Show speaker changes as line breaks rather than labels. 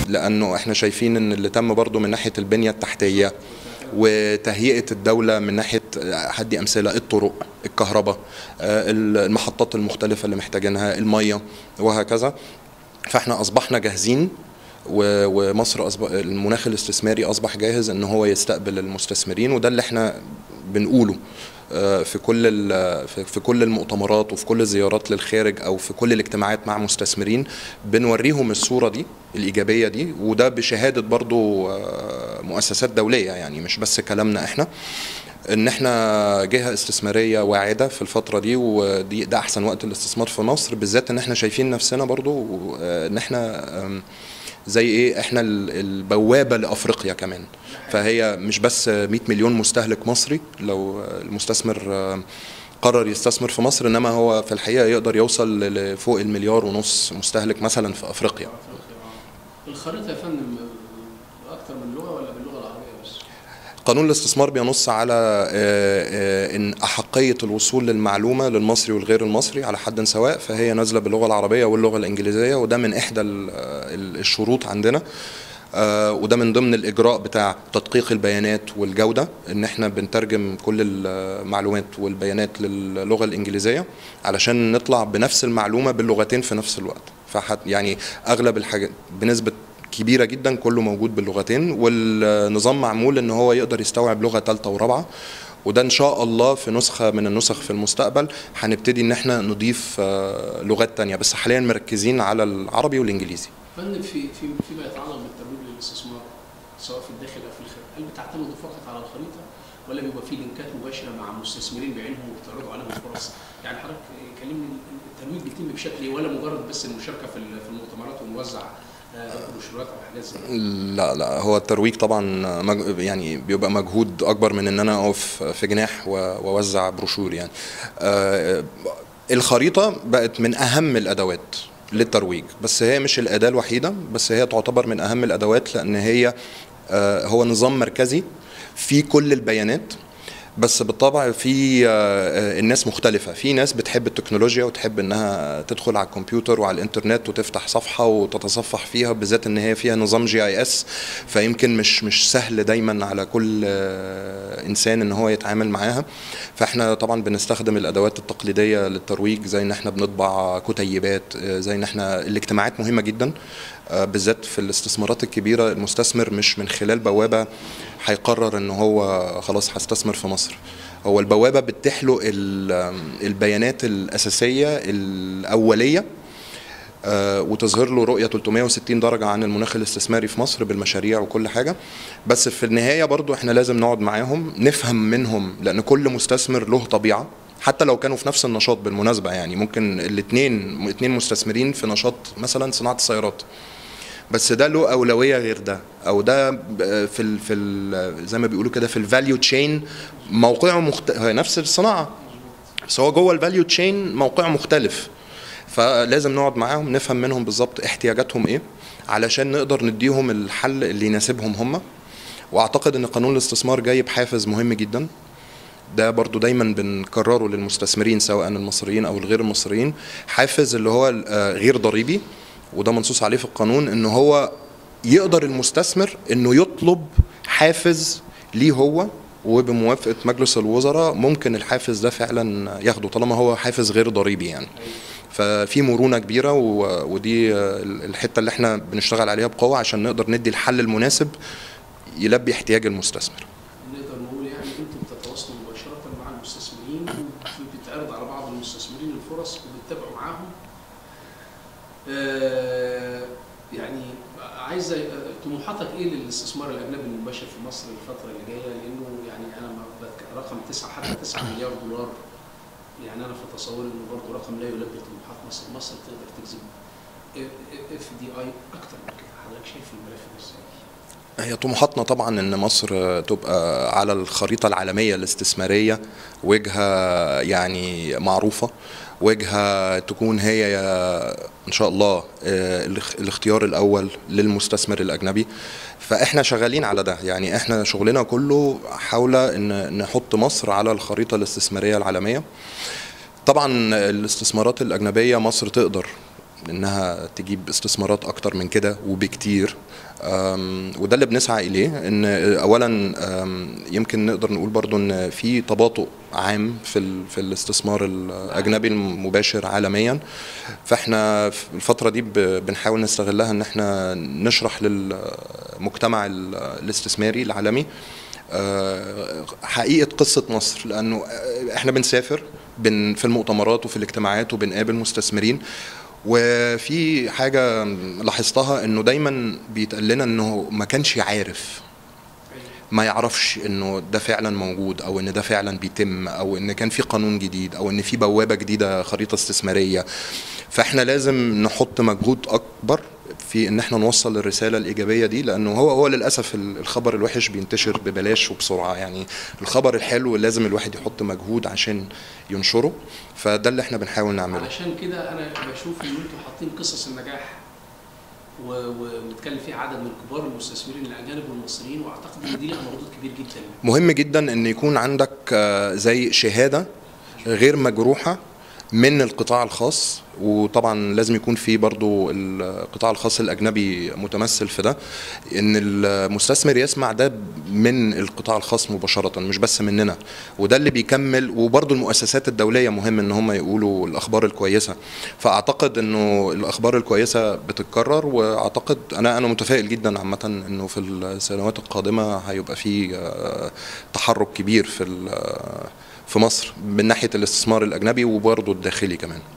لانه احنا شايفين ان اللي تم برضو من ناحيه البنيه التحتيه وتهيئه الدوله من ناحيه هدي امثله الطرق الكهرباء آه، المحطات المختلفه اللي محتاجينها الميه وهكذا فاحنا اصبحنا جاهزين و- ومصر أصبح المناخ الاستثماري اصبح جاهز ان هو يستقبل المستثمرين وده اللي احنا بنقوله آه، في كل ال- في- في كل المؤتمرات وفي كل الزيارات للخارج او في كل الاجتماعات مع مستثمرين بنوريهم الصوره دي الايجابيه دي وده بشهاده برضو آه، مؤسسات دوليه يعني مش بس كلامنا احنا ان احنا جهه استثماريه واعده في الفتره دي ودي ده احسن وقت الاستثمار في مصر بالذات ان احنا شايفين نفسنا برضو آه، ان احنا آم، زي ايه احنا ال- البوابه لافريقيا كمان فهي مش بس 100 مليون مستهلك مصري لو المستثمر آه، قرر يستثمر في مصر انما هو في الحقيقه يقدر يوصل لفوق المليار ونص مستهلك مثلا في افريقيا
الخريطه يا فندم اكتر من لغه ولا باللغه العربيه بس؟
قانون الاستثمار بينص على آه، آه، ان احقيه الوصول للمعلومه للمصري والغير المصري على حد سواء فهي نازله باللغه العربيه واللغه الانجليزيه وده من احدى ال- ال- الشروط عندنا آه، وده من ضمن الاجراء بتاع تدقيق البيانات والجوده ان احنا بنترجم كل المعلومات والبيانات للغه الانجليزيه علشان نطلع بنفس المعلومه باللغتين في نفس الوقت فحت يعني اغلب الحاجات بنسبه كبيره جدا كله موجود باللغتين والنظام معمول ان هو يقدر يستوعب لغه ثالثه ورابعه وده ان شاء الله في نسخه من النسخ في المستقبل هنبتدي ان احنا نضيف آه، لغات تانية بس حاليا مركزين على العربي والانجليزي
فندم في في فيما يتعلق بالترويج للاستثمار سواء في الداخل او في الخارج هل بتعتمدوا فقط على الخريطه ولا بيبقى في لينكات مباشره مع مستثمرين بعينهم وبتعرضوا عليهم الفرص؟ يعني حضرتك كلمني الترويج بيتم بشكل ايه ولا مجرد بس المشاركه في ال- في المؤتمرات ونوزع آه، بروشورات او حاجات زي كده؟
لا لا هو الترويج طبعا مج... يعني بيبقى مجهود اكبر من ان انا اقف في جناح و- واوزع بروشور يعني آه، الخريطه بقت من اهم الادوات للترويج بس هي مش الاداه الوحيده بس هي تعتبر من اهم الادوات لان هي آه، هو نظام مركزي فيه كل البيانات بس بالطبع في آه، آه، الناس مختلفة في ناس بتحب التكنولوجيا وتحب انها تدخل على الكمبيوتر وعلى الانترنت وتفتح صفحة وتتصفح فيها بالذات ان هي فيها نظام جي اي اس فيمكن مش مش سهل دايما على كل آه، انسان ان هو يتعامل معاها فاحنا طبعا بنستخدم الادوات التقليدية للترويج زي ان احنا بنطبع كتيبات آه، زي ان احنا الاجتماعات مهمة جدا آه، بالذات في الاستثمارات الكبيرة المستثمر مش من خلال بوابة هيقرر ان هو خلاص هستثمر في مصر هو البوابة بتتيح له ال- البيانات الأساسية الأولية آه، وتظهر له رؤية 360 درجة عن المناخ الاستثماري في مصر بالمشاريع وكل حاجة بس في النهاية برضو احنا لازم نقعد معاهم نفهم منهم لأن كل مستثمر له طبيعة حتى لو كانوا في نفس النشاط بالمناسبة يعني ممكن الاثنين اثنين مستثمرين في نشاط مثلا صناعة السيارات بس ده له اولويه غير ده او ده ب- في ال في ال زي ما بيقولوا كده في الفاليو تشين موقعه مخت... هي نفس الصناعه بس هو جوه الفاليو تشين موقعه مختلف فلازم نقعد معاهم نفهم منهم بالظبط احتياجاتهم ايه علشان نقدر نديهم الحل اللي يناسبهم هم واعتقد ان قانون الاستثمار جاي بحافز مهم جدا ده برضو دايما بنكرره للمستثمرين سواء المصريين او الغير المصريين حافز اللي هو آه، غير ضريبي وده منصوص عليه في القانون ان هو يقدر المستثمر انه يطلب حافز ليه هو وبموافقه مجلس الوزراء ممكن الحافز ده فعلا ياخده طالما هو حافز غير ضريبي يعني ففي مرونه كبيره و- ودي آه، الحته اللي احنا بنشتغل عليها بقوه عشان نقدر ندي الحل المناسب يلبي احتياج المستثمر
نقدر نقول يعني انتم بتتواصلوا مباشره مع المستثمرين وبتعرض على بعض المستثمرين الفرص وبتتابعوا معاهم آه، يعني عايزه آه، طموحاتك ايه للاستثمار الاجنبي المباشر في مصر الفتره اللي جايه لانه يعني انا ما بتك- رقم 9 حتى 9 مليار دولار يعني انا في تصوري انه برضه رقم لا يلبي طموحات مصر مصر تقدر تجذب اف دي اي اكتر من كده حضرتك شايف الملف ده ازاي؟
هي طموحاتنا طبعا ان مصر تبقى على الخريطه العالميه الاستثماريه وجهه يعني معروفه وجهه تكون هي ان شاء الله آه، الاخ- الاختيار الاول للمستثمر الاجنبي فاحنا شغالين على ده يعني احنا شغلنا كله حول ان نحط مصر على الخريطه الاستثماريه العالميه طبعا الاستثمارات الاجنبيه مصر تقدر انها تجيب استثمارات اكتر من كده وبكتير أم، وده اللي بنسعى اليه ان اولا أم، يمكن نقدر نقول برضو ان في تباطؤ عام في ال- في الاستثمار الاجنبي المباشر عالميا فاحنا في الفتره دي ب- بنحاول نستغلها ان احنا نشرح للمجتمع ال- الاستثماري العالمي آه، حقيقه قصه مصر لانه آه، احنا بنسافر بن في المؤتمرات وفي الاجتماعات وبنقابل مستثمرين وفي حاجه لاحظتها انه دايما بيتقال لنا انه ما كانش عارف ما يعرفش انه ده فعلا موجود او ان ده فعلا بيتم او ان كان في قانون جديد او ان في بوابه جديده خريطه استثماريه فاحنا لازم نحط مجهود اكبر في ان احنا نوصل الرساله الايجابيه دي لانه هو هو للاسف ال- الخبر الوحش بينتشر ببلاش وبسرعه يعني الخبر الحلو لازم الواحد يحط مجهود عشان ينشره فده اللي احنا بنحاول نعمله
علشان كده انا بشوف ان انتوا حاطين قصص النجاح و- وبنتكلم فيها عدد من كبار المستثمرين الاجانب والمصريين واعتقد ان دي لها مردود كبير جدا
مهم جدا ان يكون عندك آه، زي شهاده غير مجروحه من القطاع الخاص وطبعا لازم يكون في برضو القطاع الخاص الاجنبي متمثل في ده ان المستثمر يسمع ده من القطاع الخاص مباشره مش بس مننا وده اللي بيكمل وبرضو المؤسسات الدوليه مهم ان هم يقولوا الاخبار الكويسه فاعتقد انه الاخبار الكويسه بتتكرر واعتقد انا انا متفائل جدا عامه انه في السنوات القادمه هيبقى في آه، تحرك كبير في ال- في مصر من ناحيه الاستثمار الاجنبي وبرضه الداخلي كمان